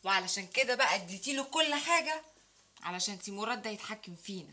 وعلشان كده بقى اديتي له كل حاجه علشان سي مراد ده يتحكم فينا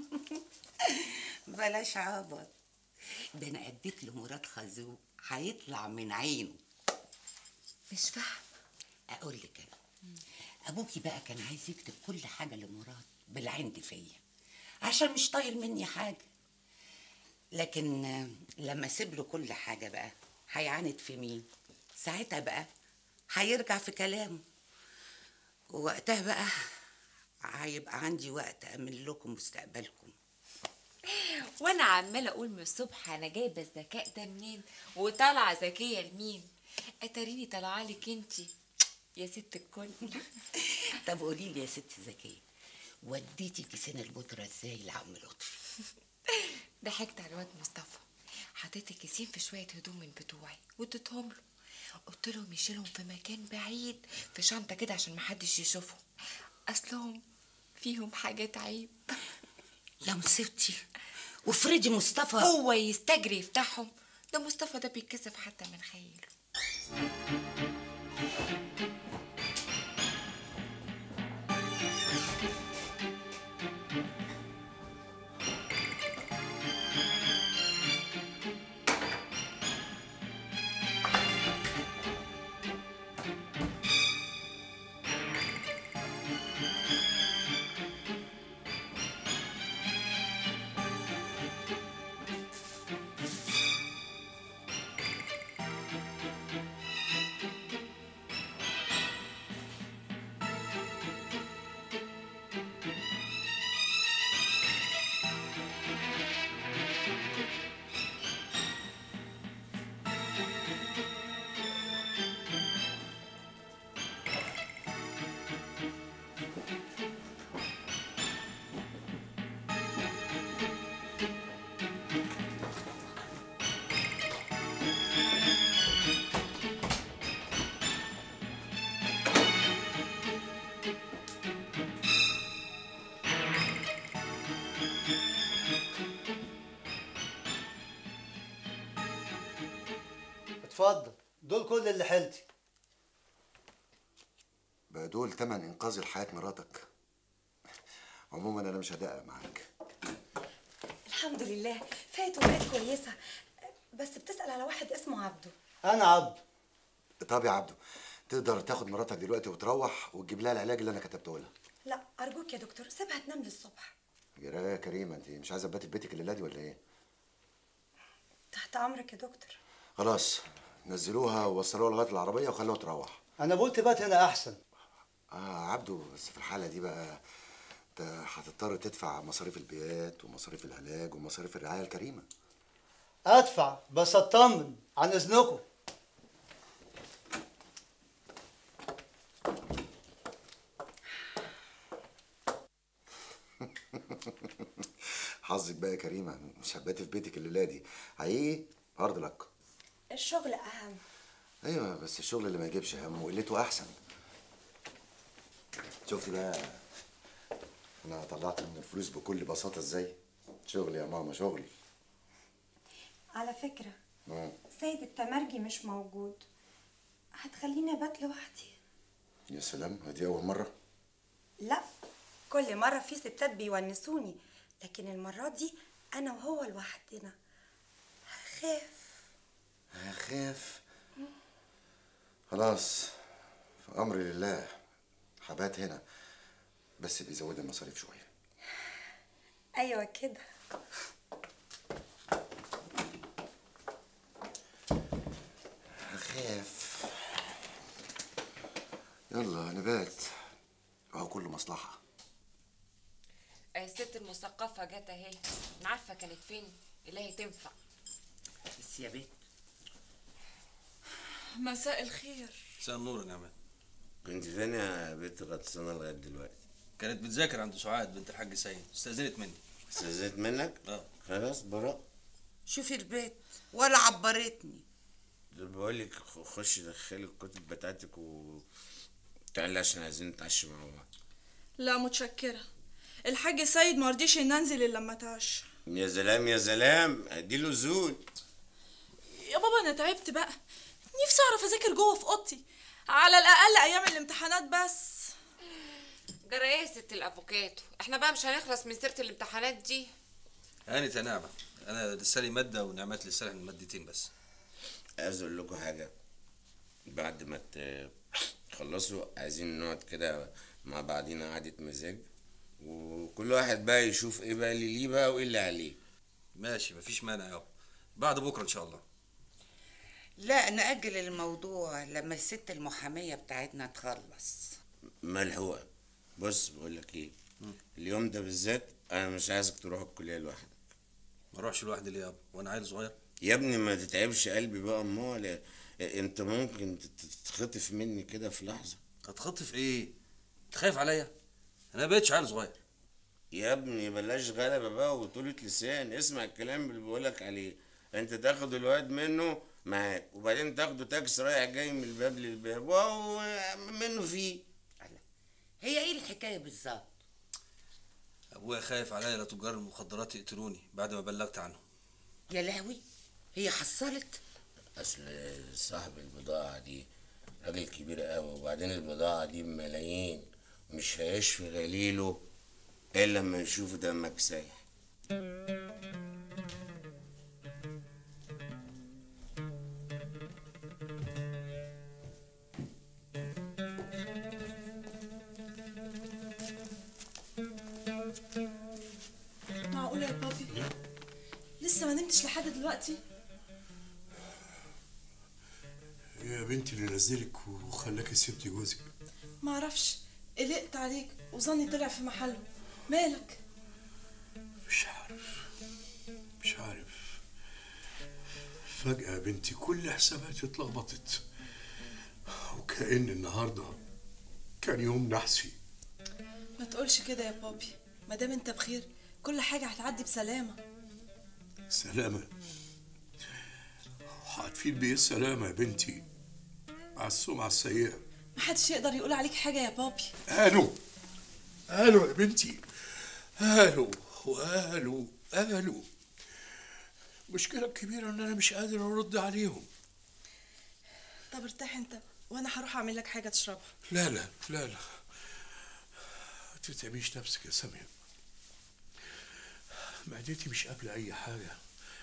بلاش عبط ده انا اديت لمراد خازوق هيطلع من عينه مش فاهمه اقول لك انا ابوكي بقى كان عايز يكتب كل حاجه لمراد بالعند فيا عشان مش طايل مني حاجه لكن آه، لما اسيب له كل حاجه بقى هيعاند في مين ساعتها بقى هيرجع في كلامه ووقتها بقى هيبقى عندي وقت امن لكم مستقبلكم وانا عماله اقول من الصبح انا جايبه الذكاء ده منين وطالعه ذكيه لمين اتاريني طالعه لك انتي يا ست الكل طب قولي لي يا ست زكيه وديتي كيسين البودره ازاي لعم لطفي ضحكت على الواد مصطفى حطيت الكيسين في شويه هدوم من بتوعي واديتهم له قلت لهم يشيلهم في مكان بعيد في شنطه كده عشان محدش يشوفهم اصلهم فيهم حاجات عيب يا مصيبتي وفريدي مصطفى هو يستجري يفتحهم ده مصطفى ده بيتكسف حتى من خيله اتفضل دول كل اللي حيلتي بقى دول تمن انقاذ الحياة مراتك عموما انا مش هدقق معاك الحمد لله فات وبقت كويسة بس بتسأل على واحد اسمه عبده انا عبد طب يا عبدو تقدر تاخد مراتك دلوقتي وتروح وتجيب لها العلاج اللي انا كتبته لها لا أرجوك يا دكتور سيبها تنام للصبح جرايه يا كريمه انت مش عايزه تباتي في بيتك الليله دي ولا ايه تحت أمرك يا دكتور خلاص نزلوها ووصلوها لغايه العربيه وخلوها تروح انا قلت بات هنا احسن اه عبدو بس في الحاله دي بقى انت هتضطر تدفع مصاريف البيات ومصاريف العلاج ومصاريف الرعايه الكريمه ادفع بس اطمن عن اذنكم حظك بقى يا كريمه مش هتباتي في بيتك الليله دي حقيقي هارد لك الشغل أهم ايوه بس الشغل اللي ما يجيبش هم وقلته احسن شفتي بقى انا طلعت من الفلوس بكل بساطه ازاي شغل يا ماما شغل على فكرة مم. سيد التمرجي مش موجود هتخليني أبات لوحدي يا سلام دي اول مره لا كل مرة في ستات بيونسوني لكن المرة دي أنا وهو لوحدنا هخاف هخاف خلاص في امر لله حبات هنا بس بيزود المصاريف شويه أيوة كده هخاف يلا نبات اهو كله مصلحه الست المثقفه جت اهي انا عارفه كانت فين الهي تنفع بس يا بنت مساء الخير مساء النور يا نعمان كنت فين يا بنت غطسانة لغاية دلوقتي؟ كانت بتذاكر عند سعاد بنت الحاج سيد استأذنت مني استاذنت منك؟ اه خلاص براء شوفي البيت ولا عبرتني دول بقول لك خش دخلي الكتب بتاعتك و تعالي عشان عايزين نتعشى مع بعض لا متشكرة الحاج سيد مرضيش ان انزل الا لما اتعشى يا سلام يا سلام اديله زود يا بابا انا تعبت بقى نفسي اعرف اذاكر جوه في اوضتي على الاقل ايام الامتحانات بس جرى ايه يا ست الافوكاتو احنا بقى مش هنخلص من سيره الامتحانات دي هانت يا نعمة أنا لسه لي مادة ونعمات لسه لها مادتين بس عايز اقول لكم حاجه بعد ما ت- تخلصوا عايزين نقعد كده مع بعضينا قعده مزاج وكل واحد بقى يشوف ايه بقى اللي ليه بقى وايه اللي عليه ماشي مفيش مانع يابا بعد بكرة إن شاء الله لا نأجل الموضوع لما الست المحامية بتاعتنا تخلص ملحوقه بص بقول لك ايه اليوم ده بالذات انا مش عايزك تروح الكليه لوحدك ما أروحش لوحدي ليه يابا وأنا عيل صغير يا ابني ما تتعبش قلبي بقى امال انت ممكن تت- تتخطف مني كده في لحظه هتخطف إيه؟ أنت خايف عليا؟ أنا بقيتش عيل صغير يا ابني بلاش غلبة بقى وطولة لسان اسمع الكلام اللي بقولك عليه انت تاخد الواد منه معاك وبعدين تاخده تاكس رايح جاي من الباب للباب وهو منه فيه هي ايه الحكاية بالظبط أبويا خايف عليا لا تجار المخدرات يقتلوني بعد ما بلغت عنهم يا لهوي هي حصلت اصل صاحب البضاعة دي راجل كبير قوي وبعدين البضاعة دي بملايين مش هيشفي غليله الا لما يشوف دمك سايح معقولة يا بابي لسه ما نمتش لحد دلوقتي يا بنتي اللي نزلك وخلاكي سبتي جوزك ما اعرفش قلقت عليك وظني طلع في محله مالك مش عارف مش عارف فجأة يا بنتي كل حساباتي اتلخبطت وكأن النهاردة كان يوم نحسي ما تقولش كده يا بابي ما دام انت بخير كل حاجة هتعدي بسلامة سلامة وهتفيد بإيه السلامة يا بنتي مع السمعة السيئة محدش يقدر يقول عليك حاجة يا بابي قالوا قالوا يا بنتي قالوا وقالوا قالوا المشكلة الكبيرة إن أنا مش قادر أرد عليهم طب ارتاح انت وانا هروح اعمل لك حاجة تشربها لا لا لا لا ما تتعبيش نفسك يا سامية معدتي مش قابلة أي حاجة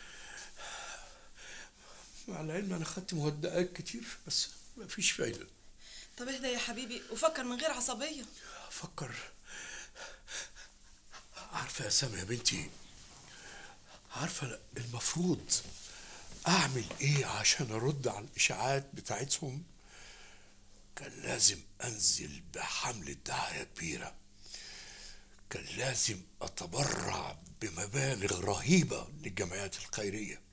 مع العلم أنا خدت مهدئات كتير بس مفيش فايدة طب اهدى يا حبيبي وفكر من غير عصبية أفكر عارفة يا سامية يا بنتي عارفة المفروض أعمل إيه عشان أرد على الإشاعات بتاعتهم كان لازم أنزل بحملة دعاية كبيرة كان لازم أتبرع بمبالغ رهيبة للجمعيات الخيرية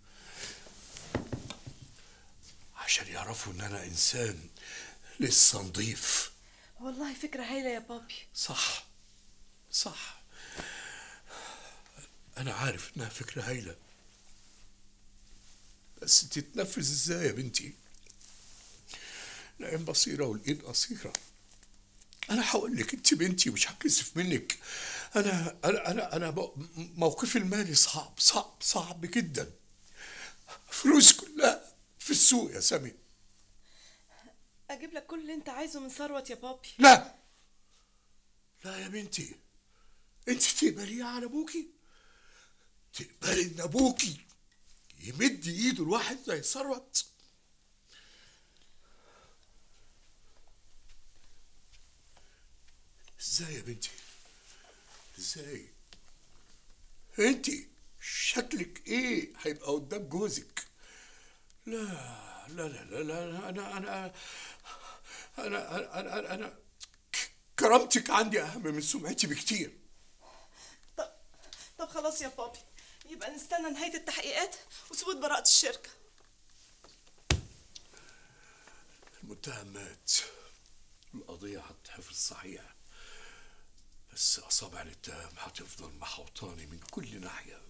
عشان يعرفوا إن أنا إنسان لسه نضيف والله فكرة هايلة يا بابي صح صح أنا عارف إنها فكرة هايلة بس تتنفذ إزاي يا بنتي؟ العين بصيرة والإيد قصيرة أنا هقول لك أنت بنتي مش هكسف منك أنا أنا أنا أنا مو- موقفي المالي صعب صعب صعب جدا فلوس كلها في السوق يا سامي اجيب لك كل اللي انت عايزه من ثروت يا بابي لا لا يا بنتي انت تقبليه على ابوكي تقبلي ان ابوكي يمد ايده لواحد زي ثروت ازاي يا بنتي ازاي انت شكلك ايه هيبقى قدام جوزك لا لا لا لا, لا انا انا انا انا انا, أنا, أنا كرامتك عندي اهم من سمعتي بكتير طب طب خلاص يا بابي يبقى نستنى نهاية التحقيقات وثبوت براءة الشركة المتهم مات القضية هتتحفظ صحيح بس أصابع الاتهام هتفضل محوطاني من كل ناحية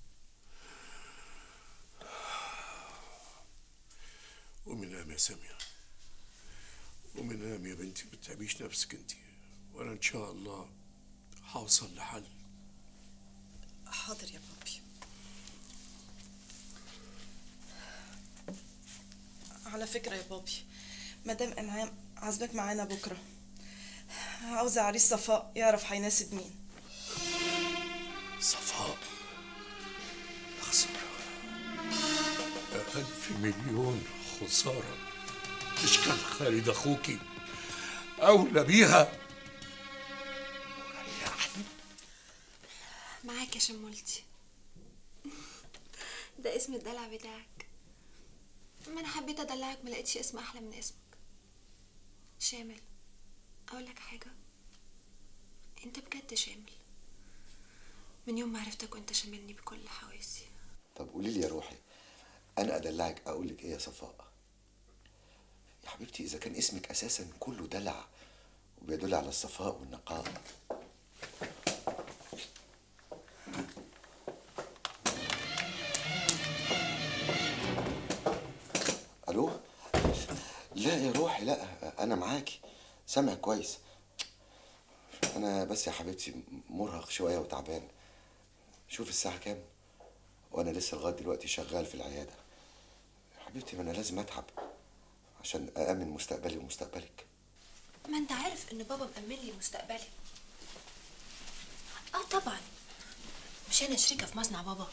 قومي نام يا سامية قومي نام يا بنتي ما تتعبيش نفسك انت وانا ان شاء الله هوصل لحل حاضر يا بابي على فكرة يا بابي مدام انعام عازباك معانا بكره عاوزه عريس صفاء يعرف هيناسب مين صفاء خسارة ألف مليون خسارة مش كان خالد أخوكي أولى بيها معاك يا شمولتي ده اسم الدلع بتاعك ما انا حبيت ادلعك ما لقيتش اسم احلى من اسمك شامل اقول لك حاجه انت بجد شامل من يوم ما عرفتك وانت شاملني بكل حواسي طب قولي لي يا روحي انا ادلعك اقول لك ايه يا صفاء يا حبيبتي اذا كان اسمك اساسا كله دلع وبيدل على الصفاء والنقاء الو لا يا روحي لا انا معاكي سامع كويس انا بس يا حبيبتي مرهق شويه وتعبان شوف الساعه كام وانا لسه لغايه دلوقتي شغال في العياده حبيبتي ما انا لازم اتعب عشان أأمن مستقبلي ومستقبلك ما انت عارف ان بابا مأمن لي مستقبلي اه طبعا مش انا شريكة في مصنع بابا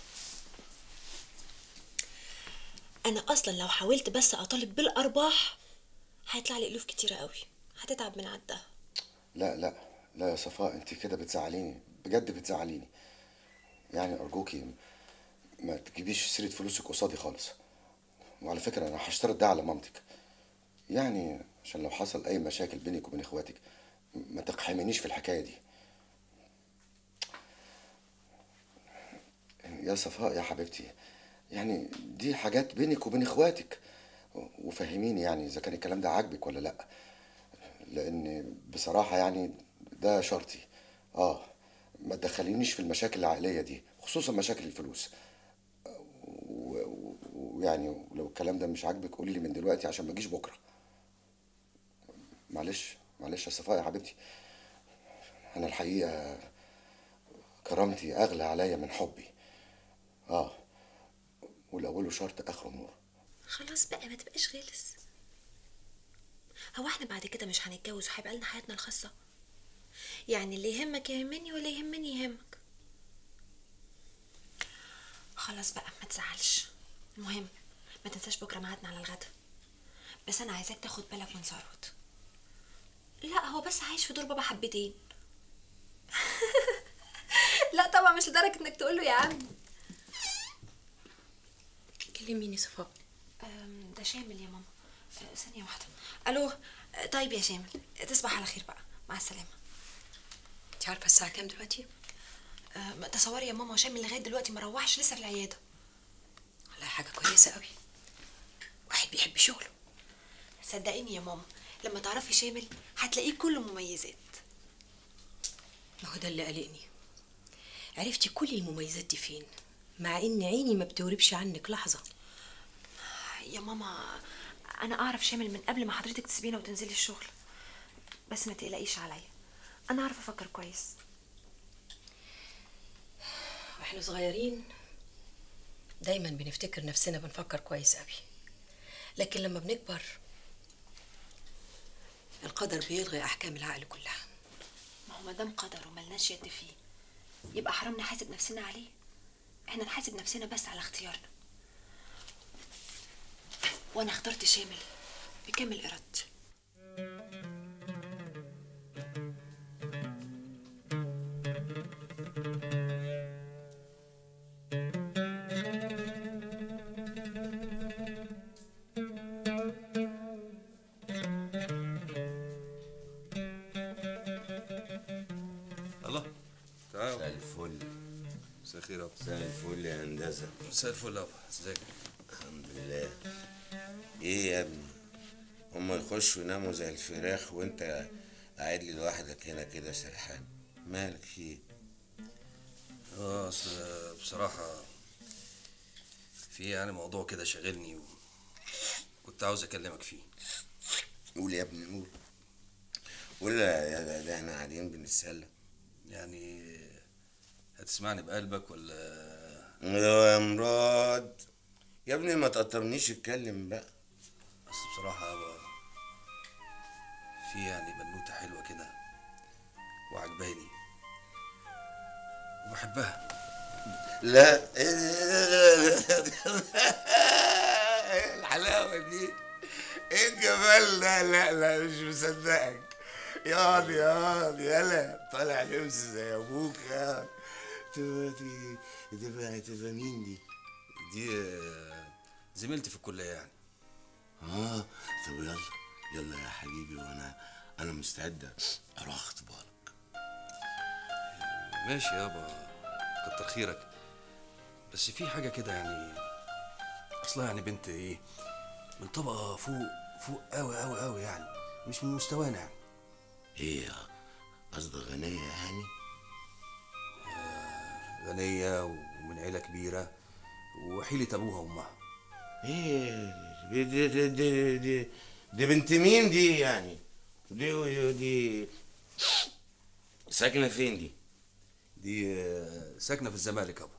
انا اصلا لو حاولت بس اطالب بالارباح هيطلع لي الوف كتيرة قوي هتتعب من عدها لا لا لا يا صفاء انت كده بتزعليني بجد بتزعليني يعني ارجوكي ما تجيبيش سيره فلوسك قصادي خالص وعلى فكره انا هشترط ده على مامتك يعني عشان لو حصل اي مشاكل بينك وبين اخواتك ما تقحمنيش في الحكايه دي يا صفاء يا حبيبتي يعني دي حاجات بينك وبين اخواتك وفهميني يعني اذا كان الكلام ده عاجبك ولا لا لان بصراحه يعني ده شرطي اه ما تدخلينيش في المشاكل العائليه دي خصوصا مشاكل الفلوس و- و- ويعني لو الكلام ده مش عاجبك قولي لي من دلوقتي عشان ما اجيش بكره معلش معلش يا صفاء يا حبيبتي انا الحقيقه كرامتي اغلى عليا من حبي اه والاول شرط اخره نور خلاص بقى ما تبقاش غلس هو احنا بعد كده مش هنتجوز وهيبقى لنا حياتنا الخاصة يعني اللي يهمك يهمني واللي يهمني يهمك خلاص بقى ما تزعلش المهم ما تنساش بكره ميعادنا على الغدا بس انا عايزاك تاخد بالك من ثروت لا هو بس عايش في دور بابا حبتين لا طبعا مش لدرجه انك تقول له يا عم كلميني صفاء أم، ده شامل يا ماما أه، ثانية واحدة ألو أه، طيب يا شامل تصبح على خير بقى مع السلامة انت عارفه الساعه كام دلوقتي أه، ما تصوري يا ماما شامل لغاية دلوقتي ما روحش لسه في العيادة والله حاجه كويسه قوي واحد بيحب شغله صدقيني يا ماما لما تعرفي شامل هتلاقيه كله مميزات ما هو ده اللي قلقني عرفتي كل المميزات دي فين مع ان عيني ما بتوربش عنك لحظه يا ماما أنا أعرف شامل من قبل ما حضرتك تسيبينا وتنزلي الشغل بس ما تقلقيش عليا أنا أعرف أفكر كويس واحنا صغيرين دايما بنفتكر نفسنا بنفكر كويس قوي لكن لما بنكبر القدر بيلغي احكام العقل كلها ما هو مادام قدر وملناش يد فيه يبقى حرام نحاسب نفسنا عليه احنا نحاسب نفسنا بس على اختيارنا وانا اخترت شامل بكامل ارادتي الله تعال مساء الفل مساء الخير يا ابو مساء الفل يا هندسه مساء الفل يا ابو ازيك الحمد لله ايه يا ابني هما يخشوا يناموا زي الفراخ وانت قاعد لي لوحدك هنا كده سرحان مالك في ايه اه اصل بصراحه في يعني موضوع كده شاغلني وكنت عاوز اكلمك فيه قول يا ابني قول قول يا ده, ده احنا قاعدين بنتسلى يعني هتسمعني بقلبك ولا يا مراد يا ابني ما تقطرنيش اتكلم بقى بس بصراحه يا أبا، في يعني بنوتة حلوة كده وعجباني وبحبها لا الحلاوة دي ايه الجمال ده لا لا مش مصدقك ياض ياض يلا طالع لمس زي ابوك يا تبقى دي تبقى تبقى مين دي؟ دي آه، زميلتي في الكلية يعني اه طب يلا يلا يا حبيبي وانا انا مستعد اروح اختبارك ماشي يابا كتر خيرك بس في حاجة كده يعني أصلها يعني بنت إيه من طبقة فوق فوق أوي أوي أوي يعني مش من مستوانا يعني ايه قصدك غنية يعني؟ غنية ومن عيلة كبيرة وحيلة أبوها وأمها ايه دي دي دي دي, دي, دي بنت مين دي يعني؟ دي دي ساكنة فين دي؟ دي آه، ساكنة في الزمالك يابا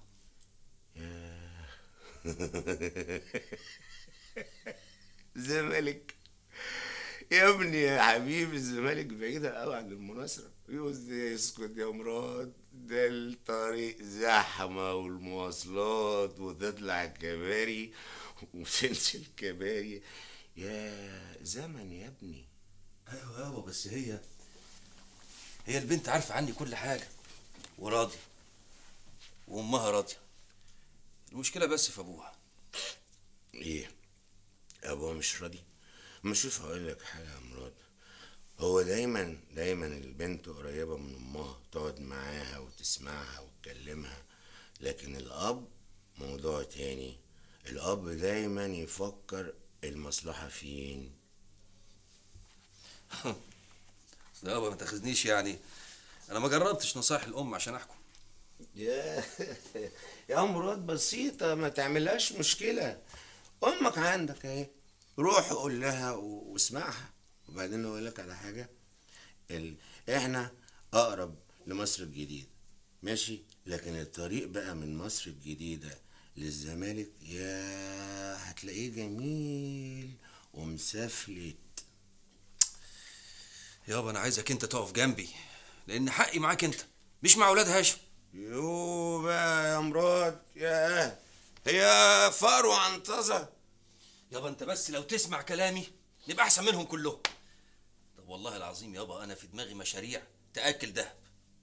الزمالك يا ابني يا حبيبي الزمالك بعيدة قوي عن المناصرة يقول اسكت يا مراد ده الطريق زحمة والمواصلات وتطلع الكباري وتنزل الكباري يا زمن يا ابني أيوة يابا بس هي هي البنت عارفة عني كل حاجة وراضية وأمها راضية المشكلة بس في أبوها ايه ابوها مش راضي ما شوف هقول لك حاجه يا مراد هو دايما دايما البنت قريبه من امها تقعد معاها وتسمعها وتكلمها لكن الاب موضوع تاني الاب دايما يفكر المصلحه فين أصل يابا ما تاخذنيش يعني أنا ما جربتش نصايح الأم عشان أحكم يا يا مراد بسيطة ما تعملهاش مشكلة أمك عندك أهي روح قول لها و- واسمعها وبعدين أقول لك على حاجة ال... إحنا أقرب لمصر الجديدة ماشي لكن الطريق بقى من مصر الجديدة للزمالك يا هتلاقيه جميل ومسافلت يابا أنا عايزك أنت تقف جنبي لأن حقي معاك أنت مش مع أولاد هاشم يو بقى يا مراد يا هي فار وعنطزة يابا انت بس لو تسمع كلامي نبقى احسن منهم كلهم طب والله العظيم يابا انا في دماغي مشاريع تاكل دهب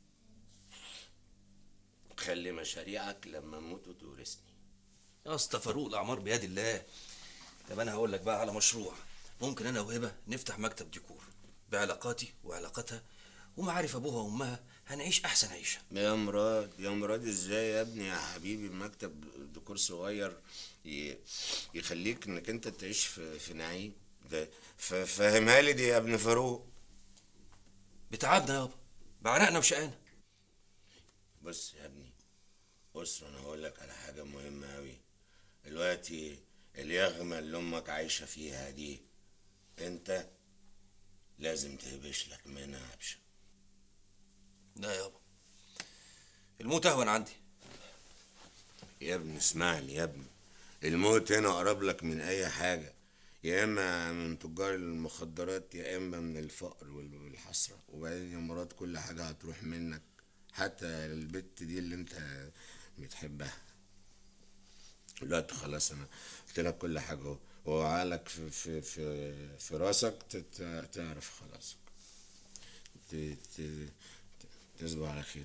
خلي مشاريعك لما اموت وتورثني يا اسطى فاروق الاعمار بيد الله طب انا هقول لك بقى على مشروع ممكن انا وهبه نفتح مكتب ديكور بعلاقاتي وعلاقتها ومعارف ابوها وامها هنعيش احسن عيشه يا مراد يا مراد ازاي يا ابني يا حبيبي مكتب ديكور صغير ي- يخليك انك انت تعيش في, في نعيم ده ف- فهمها لي دي يا ابن فاروق بتعبنا يابا بعرقنا وشقانا بص يا ابني بص انا هقول لك على حاجه مهمه قوي دلوقتي اليغمه اللي امك عايشه فيها دي انت لازم تهبش لك منها هبشه لا يابا الموت اهون عندي يا ابني اسمعني يا ابني الموت هنا قرب لك من اي حاجه يا اما من تجار المخدرات يا اما من الفقر وال- والحسره وبعدين يا مراد كل حاجه هتروح منك حتى البت دي اللي انت بتحبها دلوقتي خلاص انا قلت لك كل حاجه اهو وعقلك في في في في راسك تت- تعرف خلاص ت- ت- تصبح على خير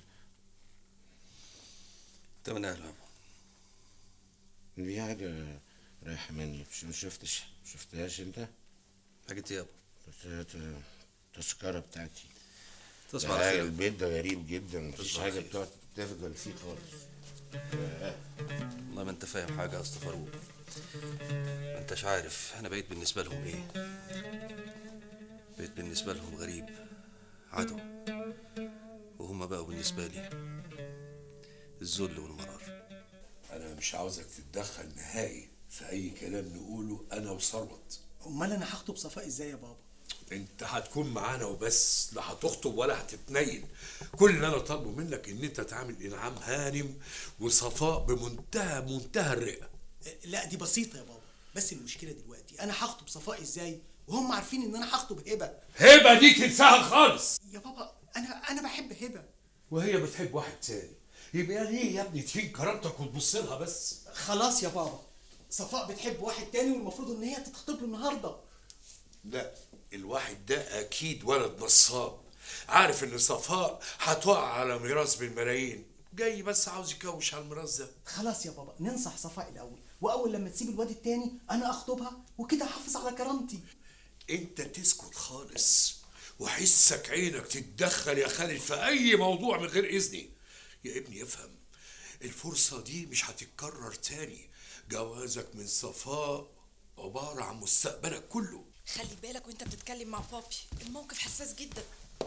انت من اهله يابا دي حاجة رايحة مني مش ما شفتش شفتهاش انت؟ حاجة يابا التذكرة بتاعتي تصبح ده على خير. البيت ده غريب جدا مفيش تصبح على حاجة خير. بتقعد تفضل فيه خالص والله ما انت فاهم حاجه يا اسطى فاروق ما انتش عارف انا بقيت بالنسبه لهم ايه بقيت بالنسبه لهم غريب عدو وهم بقوا بالنسبه لي الذل والمرار انا مش عاوزك تتدخل نهائي في اي كلام نقوله انا وثروت امال انا هخطب صفاء ازاي يا بابا انت هتكون معانا وبس لا هتخطب ولا هتتنيل كل اللي انا طالبه منك ان انت تعمل انعام هانم وصفاء بمنتهى منتهى الرئه لا دي بسيطه يا بابا بس المشكله دلوقتي انا هخطب صفاء ازاي وهم عارفين ان انا هخطب هبه هبه دي تنساها خالص يا بابا انا انا بحب هبه وهي بتحب واحد تاني يبقى ليه يا ابني تهين كرامتك وتبص لها بس خلاص يا بابا صفاء بتحب واحد تاني والمفروض ان هي تتخطب له النهارده لا الواحد ده اكيد ولد نصاب عارف ان صفاء هتقع على ميراث بالملايين جاي بس عاوز يكوش على الميراث ده خلاص يا بابا ننصح صفاء الاول واول لما تسيب الواد التاني انا اخطبها وكده احافظ على كرامتي انت تسكت خالص وحسك عينك تتدخل يا خالد في اي موضوع من غير اذني يا ابني افهم الفرصة دي مش هتتكرر تاني جوازك من صفاء عبارة عن مستقبلك كله خلي بالك وانت بتتكلم مع بابي الموقف حساس جدا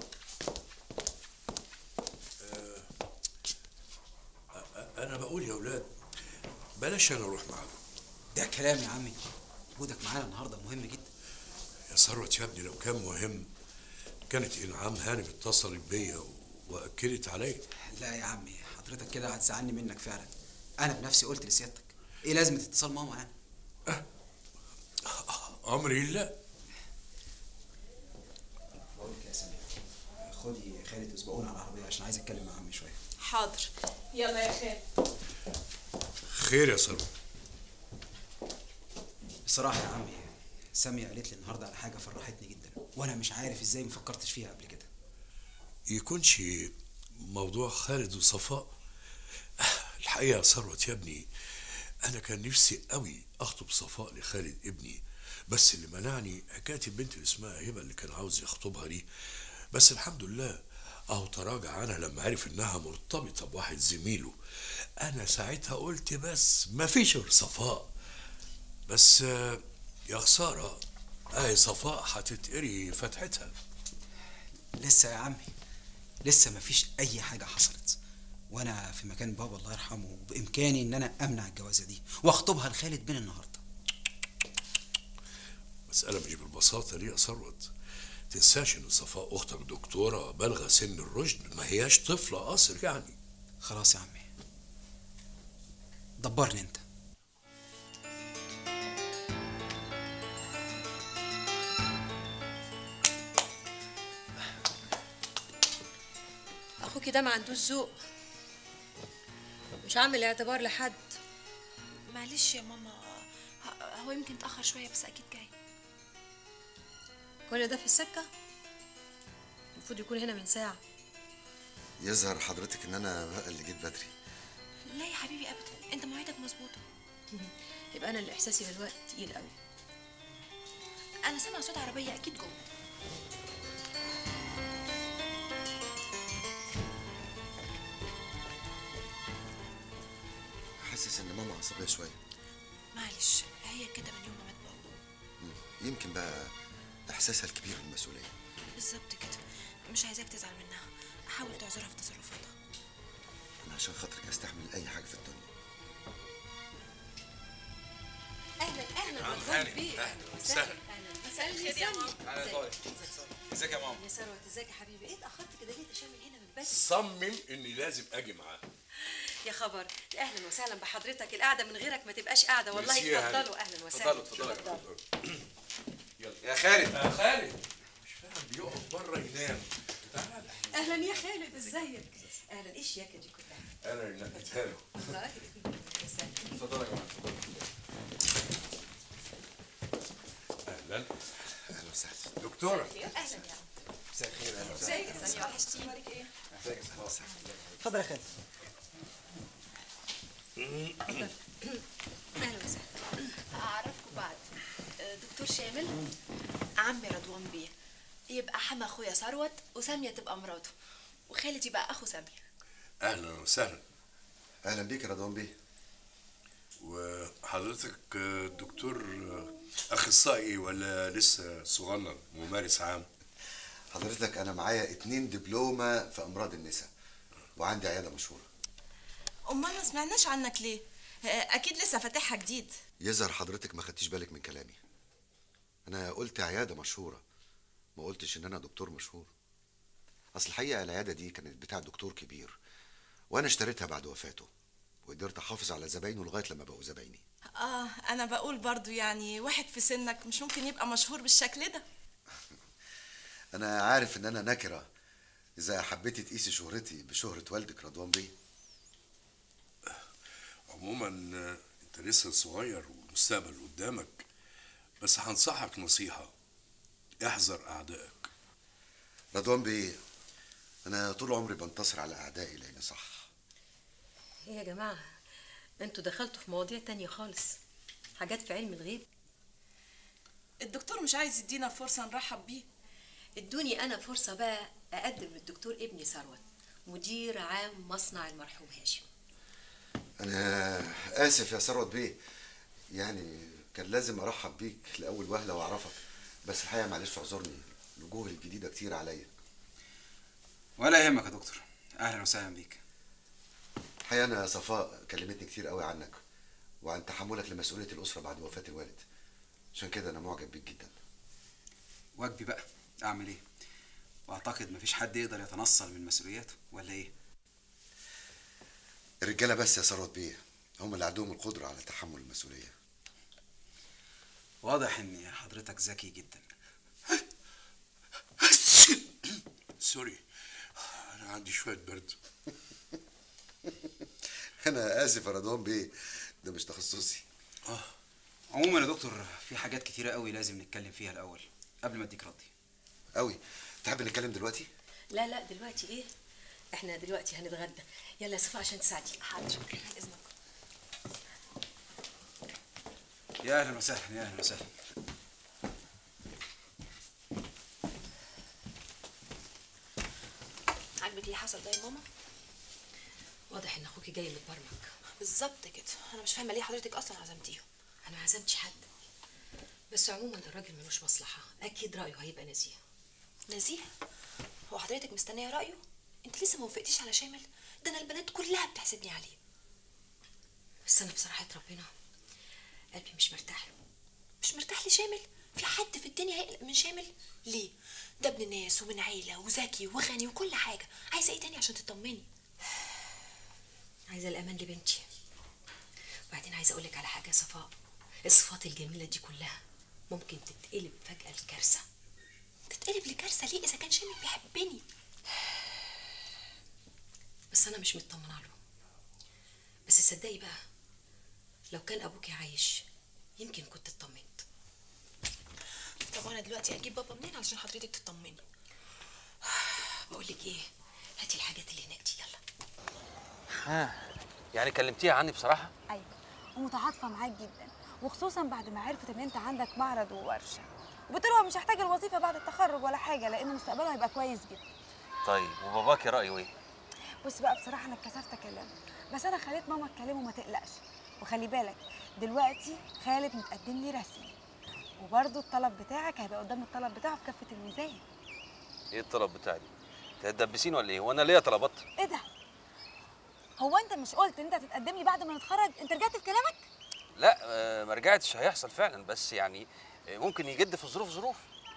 انا بقول يا اولاد بلاش انا اروح معاكم ده كلام يا عمي وجودك معانا النهارده مهم جدا يا ثروت يا ابني لو كان مهم كانت انعام هانم اتصلت بيا واكدت عليا لا يا عمي حضرتك كده هتزعلني منك فعلا انا بنفسي قلت لسيادتك ايه لازمه اتصال ماما يعني امري لا بقول لك يا سمير خدي خالد اسبقونا على العربيه عشان عايز اتكلم مع عمي شويه حاضر يلا يا خالد خير يا ثروت بصراحه يا عمي سامية قالت لي النهارده على حاجه فرحتني جدا وانا مش عارف ازاي ما فكرتش فيها قبل كده يكونش موضوع خالد وصفاء الحقيقة يا ثروت يا ابني أنا كان نفسي قوي أخطب صفاء لخالد ابني بس اللي منعني حكاية البنت اللي اسمها هبة اللي كان عاوز يخطبها دي بس الحمد لله أهو تراجع عنها لما عرف إنها مرتبطة بواحد زميله أنا ساعتها قلت بس مفيش غير صفاء بس آه، يا خسارة أهي صفاء هتتقري فتحتها لسه يا عمي لسه مفيش اي حاجه حصلت وانا في مكان بابا الله يرحمه بامكاني ان انا امنع الجوازه دي واخطبها لخالد من النهارده مسألة مش بالبساطة دي يا ثروت تنساش ان صفاء اختك دكتورة بالغة سن الرشد ما هياش طفلة قصر يعني خلاص يا عمي دبرني انت اخوكي ده ما عندوش ذوق مش عامل اعتبار لحد معلش يا ماما ه- هو يمكن اتأخر شوية بس أكيد جاي كل ده في السكه المفروض يكون هنا من ساعه يظهر حضرتك ان انا بقى اللي جيت بدري لا يا حبيبي أبدا أنت مواعيدك مظبوطة يبقى انا اللي احساسي بالوقت تقيل قوي أنا سامعة صوت عربية أكيد جوه حاسس ان ماما عصبيه شويه معلش هي كده من يوم ما مات بابا مم. يمكن بقى احساسها الكبير بالمسؤوليه بالظبط كده مش عايزاك تزعل منها حاول تعذرها في تصرفاتها انا عشان خاطرك استحمل اي حاجه في الدنيا اهلا اهلا نعم، مرحبا هاني. بيك أهلا وسهلا وسهلا. مساء الخير يا ماما تعالى يا طارق ازيك يا ماما يا ثروت ازيك يا حبيبي ايه اتاخرت كده ليه ده من هنا من بدري صمم اني لازم اجي معاه يا خبر اهلا وسهلا بحضرتك القعده من غيرك ما تبقاش قاعده والله ميرسي يا هاني. اتفضلوا اهلا وسهلا اتفضلوا اتفضلوا يلا يا خالد يا خالد مش فاهم بيقعد بره ينام تعالى اهلا يا خالد ازيك اهلا ايه الشياكه دي كلها انا اللي نقيتها له والله يا سلام. اتفضلوا يا جماعه اتفضلوا اهلا اهلا وسهلا دكتورة اهلا يا عم مساء الخير اهلا ازيك يا سامي وحشتيني ازيك يا سهلا اتفضل يا خالد اهلا وسهلا أعرفكم بعد آه، دكتور شامل عمي رضوان بيه يبقى حما أخويا ثروت وسامية تبقى مراته وخالد يبقى أخو سامية اهلا وسهلا اهلا بيك يا رضوان بيه وحضرتك آه، دكتور آه، اخصائي ولا لسه صغنن ممارس عام حضرتك انا معايا اتنين دبلومه في امراض النساء وعندي عياده مشهوره امال ما سمعناش عنك ليه آه، اكيد لسه فاتحها جديد يظهر حضرتك ما خدتيش بالك من كلامي انا قلت عياده مشهوره ما قلتش ان انا دكتور مشهور اصل الحقيقه العياده دي كانت بتاع دكتور كبير وانا اشتريتها بعد وفاته وقدرت احافظ على زباينه لغايه لما بقوا زبايني اه انا بقول برضو يعني واحد في سنك مش ممكن يبقى مشهور بالشكل ده انا عارف ان انا نكره اذا حبيتي تقيسي شهرتي بشهره والدك رضوان بيه عموما آه، انت لسه صغير والمستقبل قدامك بس هنصحك نصيحة احذر اعدائك رضوان بيه انا طول عمري بنتصر على اعدائي لاني صح ايه يا جماعة انتوا دخلتوا في مواضيع تانية خالص حاجات في علم الغيب الدكتور مش عايز يدينا فرصة نرحب بيه ادوني انا فرصة بقى اقدم للدكتور ابني ثروت مدير عام مصنع المرحوم هاشم انا اسف يا ثروت بيه يعني كان لازم ارحب بيك لاول وهله واعرفك بس الحقيقه معلش اعذرني الوجوه الجديده كتير عليا ولا يهمك يا دكتور اهلا وسهلا بيك الحقيقه انا صفاء كلمتني كتير قوي عنك وعن تحملك لمسؤوليه الاسره بعد وفاه الوالد عشان كده انا معجب بيك جدا واجبي بقى اعمل ايه واعتقد مفيش حد يقدر يتنصل من مسؤولياته ولا ايه الرجاله بس يا ثروت بيه هم اللي عندهم القدره على تحمل المسؤوليه واضح ان حضرتك ذكي جدا سوري انا عندي شوية برد انا اسف يا رضوان بيه ده مش تخصصي عموما يا دكتور في حاجات كتيرة قوي لازم نتكلم فيها الاول قبل ما اديك ردي قوي تحب نتكلم دلوقتي لا لا دلوقتي ايه احنا دلوقتي هنتغدى يلا يا صفاء عشان تساعدي حاضر شكرا اذنك يا اهلا وسهلا يا اهلا وسهلا عاجبك اللي حصل ده يا ماما واضح ان اخوكي جاي متبرمج بالظبط كده انا مش فاهمه ليه حضرتك اصلا عزمتيهم انا ما عزمتش حد بس عموما الراجل ملوش مصلحه اكيد رايه هيبقى نزيه نزيه هو حضرتك مستنيه رايه انت لسه ما وافقتيش على شامل ده انا البنات كلها بتحسدني عليه بس انا بصراحه ربنا قلبي مش مرتاح له مش مرتاح لشامل في حد في الدنيا هيقلق من شامل ليه ده ابن ناس ومن عيله وذكي وغني وكل حاجه عايزه ايه تاني عشان تطمني عايزه الامان لبنتي وبعدين عايزه اقول لك على حاجه يا صفاء الصفات الجميله دي كلها ممكن تتقلب فجاه لكارثه تتقلب لكارثه ليه اذا كان شامل بيحبني بس انا مش مطمنه له بس صدقي بقى لو كان ابوكي عايش يمكن كنت اطمنت طب وانا دلوقتي اجيب بابا منين علشان حضرتك تطمني بقول لك ايه هاتي الحاجات اللي هناك دي يلا ها يعني كلمتيها عني بصراحه ايوه ومتعاطفه معاك جدا وخصوصا بعد ما عرفت ان انت عندك معرض وورشه وبتقول هو مش هيحتاج الوظيفه بعد التخرج ولا حاجه لان مستقبله هيبقى كويس جدا طيب وباباكي رايه ايه بص بقى بصراحه انا اتكسفت اكلمه بس انا خليت ماما تكلمه ما تقلقش وخلي بالك دلوقتي خالد متقدم لي رسمي وبرضه الطلب بتاعك هيبقى قدام الطلب بتاعه في كفه الميزان ايه الطلب بتاعي انت هتدبسين ولا ايه وانا ليا طلبات ايه ده هو انت مش قلت ان انت هتتقدم لي بعد ما نتخرج انت رجعت في كلامك لا آه، ما رجعتش هيحصل فعلا بس يعني آه، ممكن يجد في ظروف ظروف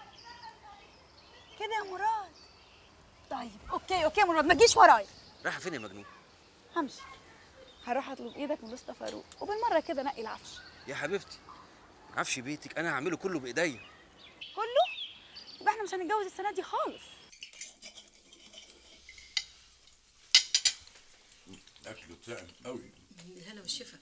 كده يا مراد طيب اوكي اوكي يا مراد ما تجيش ورايا رايحه فين يا مجنون همشي هروح اطلب ايدك من اسطى فاروق وبالمره كده نقي العفش يا حبيبتي عفش بيتك انا هعمله كله بايديا كله يبقى احنا مش هنتجوز السنه دي خالص اكله طعم قوي بالهنا والشفا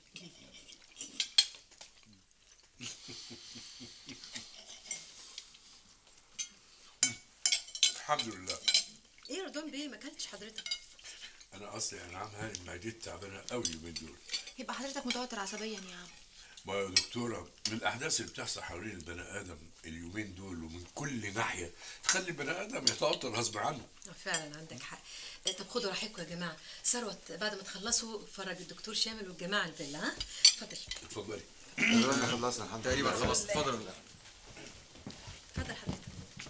الحمد لله ايه يا رضوان بيه ما اكلتش حضرتك انا اصلي يا نعم هاني معدتي تعبانه قوي من دول يبقى حضرتك متوتر عصبيا يا عم ما يا دكتوره من الاحداث اللي بتحصل حوالين البني ادم اليومين دول ومن كل ناحيه تخلي البني ادم يتوتر غصب عنه فعلا عندك حق آه، طب خدوا راحتكم يا جماعه ثروت بعد ما تخلصوا فرج الدكتور شامل والجماعه الفيلا ها اتفضل اتفضلي تقريبا خلصنا الحمد لله تقريبا خلاص اتفضل اتفضل حضرتك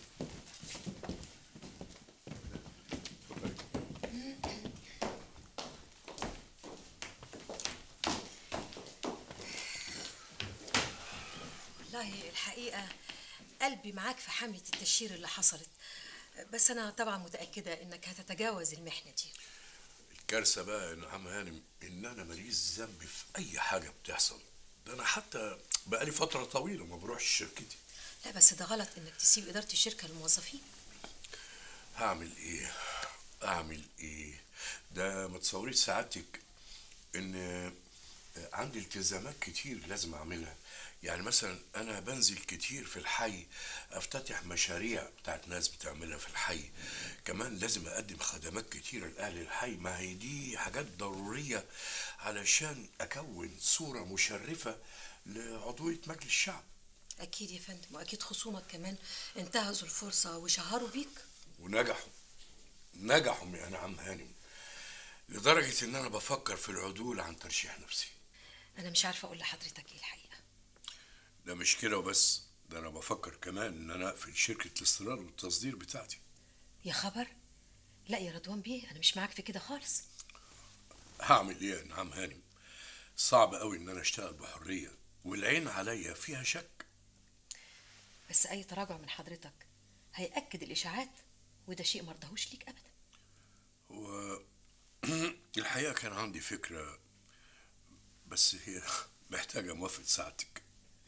والله الحقيقة قلبي معاك في حملة التشهير اللي حصلت بس أنا طبعا متأكدة إنك هتتجاوز المحنة دي الكارثه بقى يا نعم هانم ان انا ماليش ذنب في اي حاجه بتحصل ده انا حتى بقالي فتره طويله ما بروحش شركتي لا بس ده غلط انك تسيب اداره الشركه للموظفين هعمل ايه اعمل ايه ده ما تصوريش سعادتك ان عندي التزامات كتير لازم اعملها يعني مثلا انا بنزل كتير في الحي افتتح مشاريع بتاعت ناس بتعملها في الحي كمان لازم اقدم خدمات كتيره لاهل الحي ما هي دي حاجات ضروريه علشان اكون صوره مشرفه لعضويه مجلس الشعب اكيد يا فندم واكيد خصومك كمان انتهزوا الفرصه وشهروا بيك ونجحوا نجحوا يا نعم هانم لدرجة إن أنا بفكر في العدول عن ترشيح نفسي انا مش عارفه اقول لحضرتك ايه الحقيقه ده مش كده وبس ده أنا بفكر كمان إن أنا أقفل شركة الاستيراد والتصدير بتاعتي يا خبر لا يا رضوان بيه انا مش معاك في كده خالص هعمل إيه يا نعم هانم صعب قوي إن أنا أشتغل بحرية والعين عليا فيها شك بس اي تراجع من حضرتك هياكد الاشاعات وده شيء مرضهوش ليك ابدا و الحقيقة كان عندي فكرة بس هي محتاجة موافقة ساعتك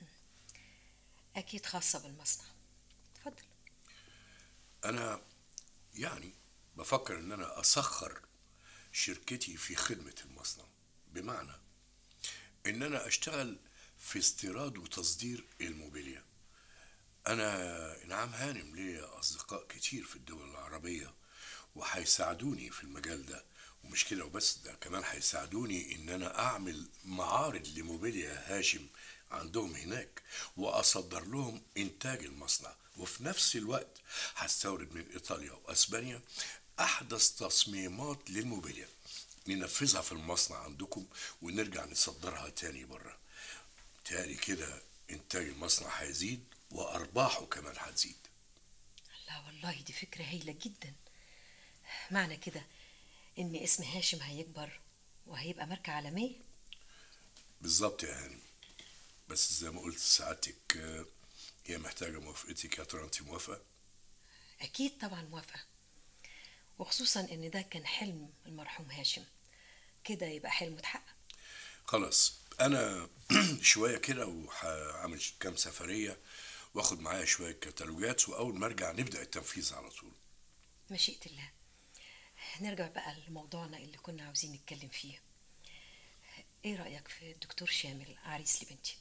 اكيد خاصه بالمصنع اتفضل أنا يعني بفكر إن أنا أسخر شركتي في خدمة المصنع بمعنى إن أنا أشتغل في استيراد وتصدير الموبيليا أنا نعم هانم ليا أصدقاء كتير في الدول العربية وهيساعدوني في المجال ده ومش كده وبس ده كمان هيساعدوني إن أنا أعمل معارض لموبيليا هاشم عندهم هناك وأصدر لهم إنتاج المصنع وفي نفس الوقت هستورد من إيطاليا وأسبانيا أحدث تصميمات للموبيليا ننفذها في المصنع عندكم ونرجع نصدرها تاني بره تاني كده إنتاج المصنع هيزيد وأرباحه كمان هتزيد لا والله دي فكره هايله جدا معنى كده ان اسم هاشم هيكبر وهيبقى ماركه عالميه بالظبط يا هانم بس زي ما قلت سعادتك آه، هي محتاجة موافقتك يا ترى أنت موافقة؟ اكيد طبعا موافقه وخصوصا ان ده كان حلم المرحوم هاشم كده يبقى حلمه اتحقق خلاص أنا شوية كده وهعمل كام سفرية واخد معايا شوية كتالوجات وأول ما أرجع نبدأ التنفيذ على طول مشيئة الله نرجع بقى لموضوعنا اللي كنا عاوزين نتكلم فيه ايه رأيك في الدكتور شامل عريس لبنتي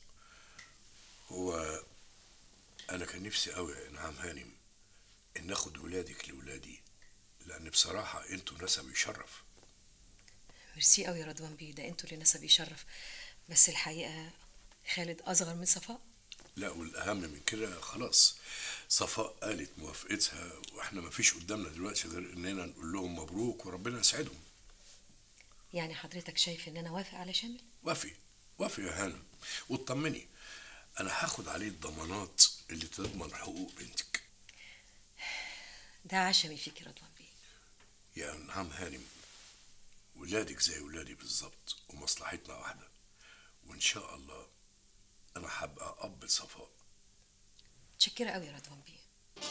هو أنا كان نفسي أوي يا نعم هانم إن آخد ولادك لولادي لأن بصراحة أنتوا نسب يشرف ميرسي قوي يا رضوان بيه ده انتوا اللي نسب يشرف بس الحقيقة خالد أصغر من صفاء لا والأهم من كده خلاص صفاء قالت موافقتها وإحنا مفيش قدامنا دلوقتي غير إننا نقول لهم مبروك وربنا يسعدهم يعني حضرتك شايف ان انا وافق على شامل وافي وافي يا هانم واطمني أنا هاخد عليه الضمانات اللي تضمن حقوق بنتك ده عشمي فيك يا رضوان بيه يا نعم هانم ولادك زي ولادي بالظبط ومصلحتنا واحدة وإن شاء الله أنا هبقى أب صفاء متشكرة قوي يا رضوان بيه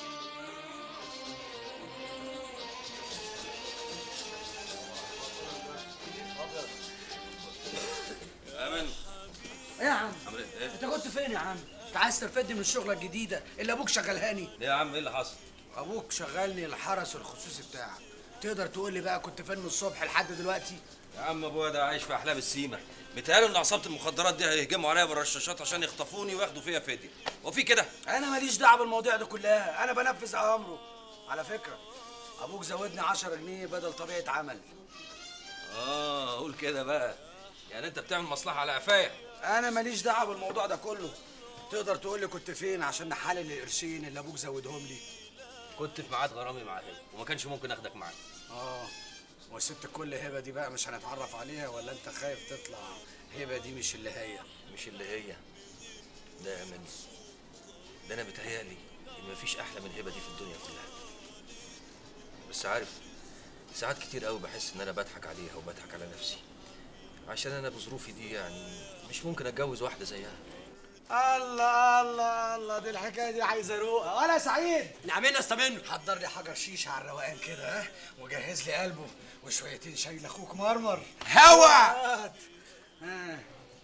يا امن ايه يا عم عامل ايه؟ انت كنت فين يا عم انت عايز ترفدني من الشغله الجديده اللي ابوك شغلهاني ليه يا عم ايه اللي حصل؟ ابوك شغلني الحرس الخصوصي بتاعك تقدر تقول لي بقى كنت فين من الصبح لحد دلوقتي يا عم ابويا ده عايش في احلام السيما بيتهيألوا ان عصابه المخدرات دي هيهجموا عليا بالرشاشات عشان يخطفوني وياخدوا فيا فدية وفي كده انا ماليش دعوه بالمواضيع دي كلها انا بنفذ اوامره على فكره ابوك زودني 10 جنيه بدل طبيعه عمل اه قول كده بقى يعني انت بتعمل مصلحه على قفايا انا ماليش دعوه بالموضوع ده كله تقدر تقول لي كنت فين عشان نحلل القرشين اللي ابوك زودهم لي كنت في ميعاد غرامي مع هبه وما كانش ممكن اخدك معايا اه والست كل هبه دي بقى مش هنتعرف عليها ولا انت خايف تطلع هبه دي مش اللي هي مش اللي هي ده يا من ده انا بيتهيألي ان مفيش احلى من هبه دي في الدنيا كلها بس عارف ساعات كتير قوي بحس ان انا بضحك عليها وبضحك على نفسي عشان انا بظروفي دي يعني مش ممكن اتجوز واحده زيها الله الله الله دي الحكايه دي عايزه روقه ولا سعيد نعمين استمنوا حضر لي حجر شيشه على الروقان كده ها وجهز لي قلبه وشويتين شاي لاخوك مرمر هوا هات. ها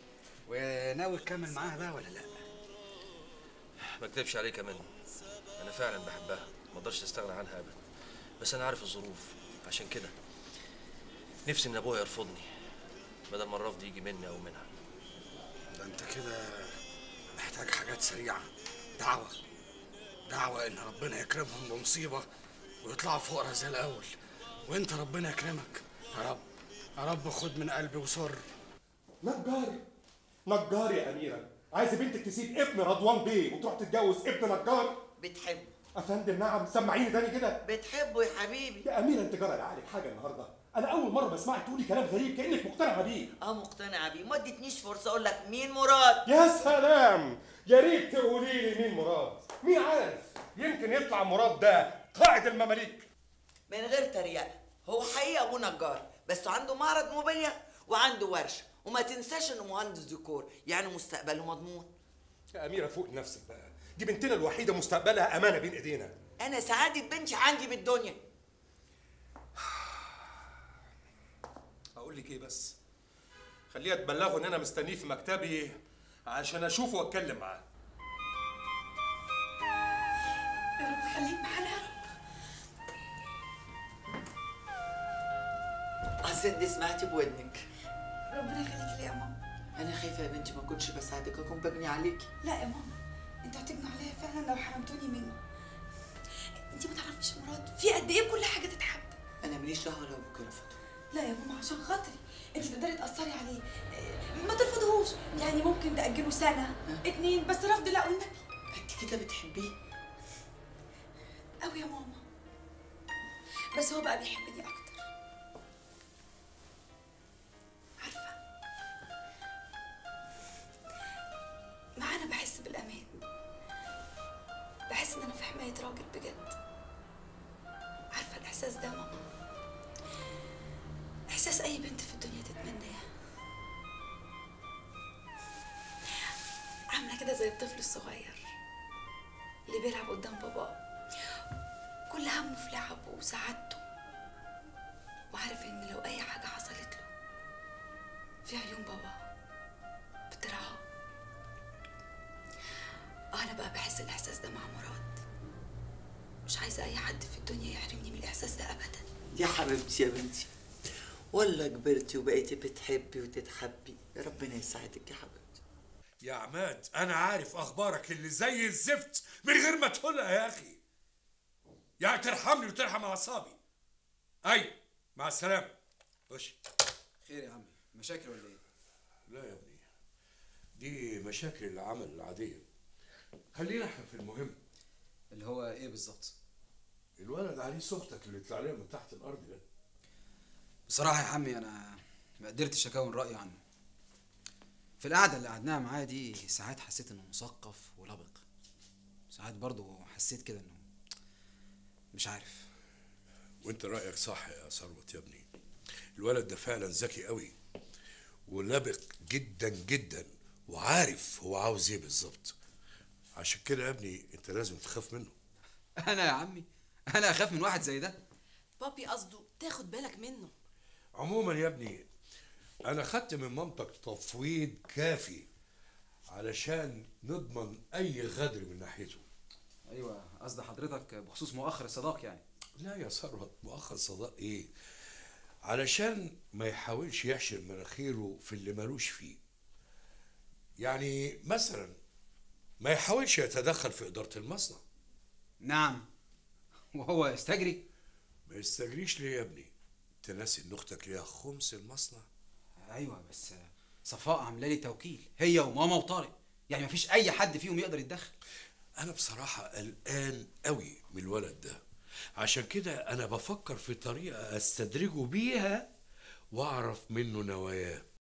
وناوي تكمل معاها بقى ولا لا ما اكدبش عليك يا منى انا فعلا بحبها ما اقدرش استغنى عنها ابدا بس انا عارف الظروف عشان كده نفسي ان ابويا يرفضني بدل ما الرفض يجي مني او منها ده انت كده محتاج حاجات سريعة دعوة دعوة ان ربنا يكرمهم بمصيبة ويطلعوا فقراء زي الاول وانت ربنا يكرمك يا رب يا رب خد من قلبي وسر نجار نجار يا أميرة عايز بنتك تسيب ابن رضوان بيه وتروح تتجوز ابن نجار بتحبه أفندم نعم سمعيني تاني كده بتحبه يا حبيبي يا أميرة أنت جرى عليك حاجة النهاردة أنا أول مرة بسمعك تقولي كلام غريب كأنك مقتنعة بيه اه مقتنعة بيه ما ادتنيش فرصة اقول لك مين مراد يا سلام يا ريت تقولي لي مين مراد مين عارف يمكن يطلع مراد ده قائد المماليك من غير تريقة هو حقيقة ابو نجار بس عنده معرض موبيليا وعنده ورشة وما تنساش انه مهندس ديكور يعني مستقبله مضمون يا أميرة فوق نفسك بقى دي بنتنا الوحيدة مستقبلها أمانة بين إيدينا انا سعادة بنتي عندي بالدنيا أقول لك إيه بس خليها تبلغه إن أنا مستنيه في مكتبي عشان أشوفه وأتكلم معاه يا رب خليك معانا يا رب اصل دي سمعتي بودنك ربنا يخليك لي يا ماما انا خايفة يا بنتي ما كنتش بساعدك اكون بجني عليكي لا يا ماما انتوا هتجنوا عليا فعلا لو حرمتوني منه انت ما تعرفيش مراد في قد ايه كل حاجه تتحب انا ماليش دعوة لو ابوك رفض لا يا ماما عشان خاطري انت تقدري تاثري عليه إيه، ما ترفضهوش يعني ممكن تاجله سنه اتنين بس رفض لا والنبي انت كده بتحبيه قوي يا ماما بس هو بقى بيحبني اكتر عارفه معانا بحس بالامان بحس ان انا في حمايه راجل بجد عارفه الاحساس ده يا ماما احساس اي بنت في الدنيا تتمناه عامله كده زي الطفل الصغير اللي بيلعب قدام باباه كل همه في لعبه وسعادته وعارف ان لو اي حاجه حصلت له في عيون بابا بترعاه آه، انا بقى بحس الاحساس ده مع مراد مش عايزه اي حد في الدنيا يحرمني من الاحساس ده ابدا يا حبيبتي يا بنتي ولا كبرتي وبقيتي بتحبي وتتحبي ربنا يساعدك يا حبيبتي يا عماد انا عارف اخبارك اللي زي الزفت من غير ما تقولها يا اخي يعني ترحمني وترحم اعصابي اي مع السلامه خش خير يا عمي مشاكل ولا ايه لا يا ابني دي مشاكل العمل العاديه خلينا احنا في المهم اللي هو ايه بالظبط الولد عريس اختك اللي طلع لنا من تحت الارض ده بصراحه يا عمي انا ما قدرتش اكون راي عنه في القعده اللي قعدناها معاه دي ساعات حسيت انه مثقف ولبق ساعات برضه حسيت كده انه مش عارف وانت رايك صح يا ثروت يا ابني الولد ده فعلا ذكي قوي ولبق جدا جدا وعارف هو عاوز ايه بالظبط عشان كده يا ابني انت لازم تخاف منه انا يا عمي انا اخاف من واحد زي ده بابي قصده تاخد بالك منه عموما يا ابني انا خدت من مامتك تفويض كافي علشان نضمن اي غدر من ناحيته ايوه قصد حضرتك بخصوص مؤخر الصداق يعني لا يا ثروت مؤخر صداق ايه علشان ما يحاولش يحشر مناخيره في اللي ملوش فيه يعني مثلا ما يحاولش يتدخل في إدارة المصنع نعم وهو يستجري ما يستجريش ليه يا ابني انت ناسي ان اختك ليها خمس المصنع ايوه بس صفاء عامله لي توكيل هي وماما وطارق يعني مفيش اي حد فيهم يقدر يتدخل انا بصراحة قلقان قوي من الولد ده عشان كده انا بفكر في طريقة استدرجه بيها واعرف منه نواياه